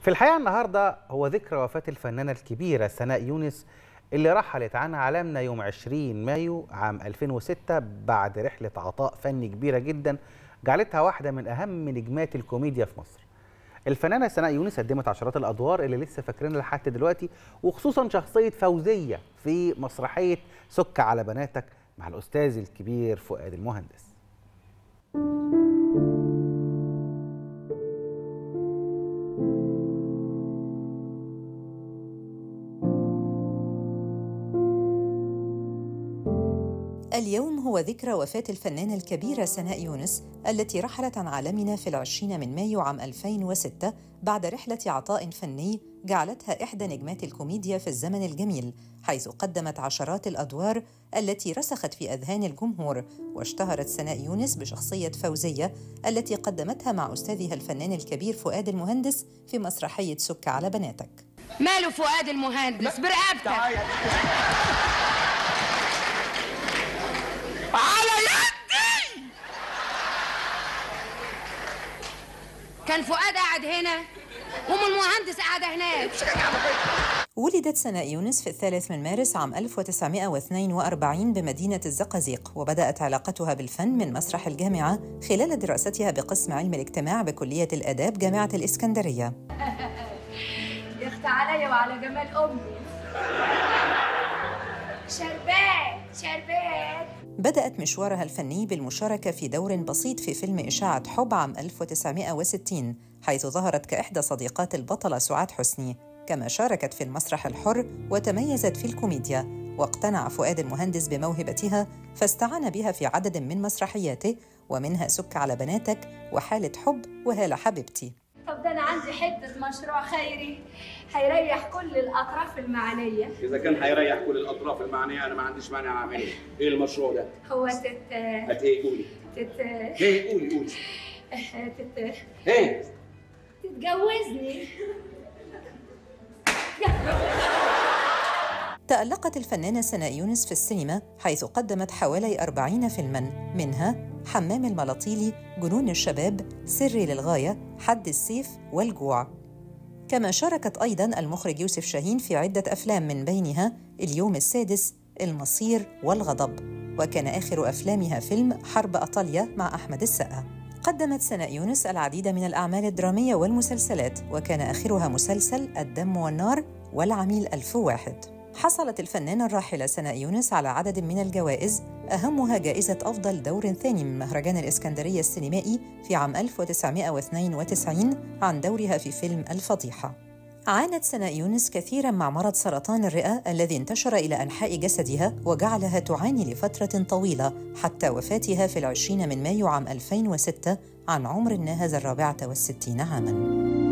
في الحقيقة النهاردة هو ذكرى وفاة الفنانة الكبيرة سناء يونس اللي رحلت عن عالمنا يوم 20 مايو عام 2006 بعد رحلة عطاء فني كبيرة جدا جعلتها واحدة من أهم نجمات الكوميديا في مصر. الفنانة سناء يونس قدمت عشرات الأدوار اللي لسه فاكرينها لحد دلوقتي وخصوصا شخصية فوزية في مسرحية سك على بناتك مع الأستاذ الكبير فؤاد المهندس. اليوم هو ذكرى وفاة الفنانة الكبيرة سناء يونس التي رحلت عن عالمنا في العشرين من مايو عام 2006 بعد رحلة عطاء فني جعلتها إحدى نجمات الكوميديا في الزمن الجميل حيث قدمت عشرات الأدوار التي رسخت في أذهان الجمهور واشتهرت سناء يونس بشخصية فوزية التي قدمتها مع أستاذها الفنان الكبير فؤاد المهندس في مسرحية سك على بناتك ماله فؤاد المهندس برقبتك على يدي كان فؤاد قاعد هنا ام المهندس قاعده هناك ولدت سناء يونس في الثالث من مارس عام 1942 بمدينة الزقازيق وبدأت علاقتها بالفن من مسرح الجامعة خلال دراستها بقسم علم الاجتماع بكلية الآداب جامعة الإسكندرية يخت عليا وعلى جمال امي شربات شربات بدأت مشوارها الفني بالمشاركة في دور بسيط في فيلم إشاعة حب عام 1960 حيث ظهرت كإحدى صديقات البطلة سعاد حسني كما شاركت في المسرح الحر وتميزت في الكوميديا واقتنع فؤاد المهندس بموهبتها فاستعان بها في عدد من مسرحياته ومنها سك على بناتك وحالة حب وهالة حبيبتي طب ده انا عندي حته مشروع خيري هيريح كل الاطراف المعنيه اذا كان هيريح كل الاطراف المعنيه انا ما عنديش مانع اعمله ايه المشروع ده هو تت هات ايه قولي تت ايه قولي قولي تت ايه تتجوزني تألقت الفنانة سناء يونس في السينما حيث قدمت حوالي أربعين فيلماً منها حمام الملاطيلي جنون الشباب سري للغاية حد السيف والجوع كما شاركت أيضاً المخرج يوسف شاهين في عدة أفلام من بينها اليوم السادس المصير والغضب وكان آخر أفلامها فيلم حرب أطاليا مع أحمد السقا قدمت سناء يونس العديد من الأعمال الدرامية والمسلسلات وكان آخرها مسلسل الدم والنار والعميل ألف واحد حصلت الفنانة الراحلة سناء يونس على عدد من الجوائز أهمها جائزة أفضل دور ثاني من مهرجان الإسكندرية السينمائي في عام 1992 عن دورها في فيلم الفضيحة عانت سناء يونس كثيرا مع مرض سرطان الرئة الذي انتشر إلى أنحاء جسدها وجعلها تعاني لفترة طويلة حتى وفاتها في العشرين من مايو عام 2006 عن عمر ناهز الرابعة والستين عاماً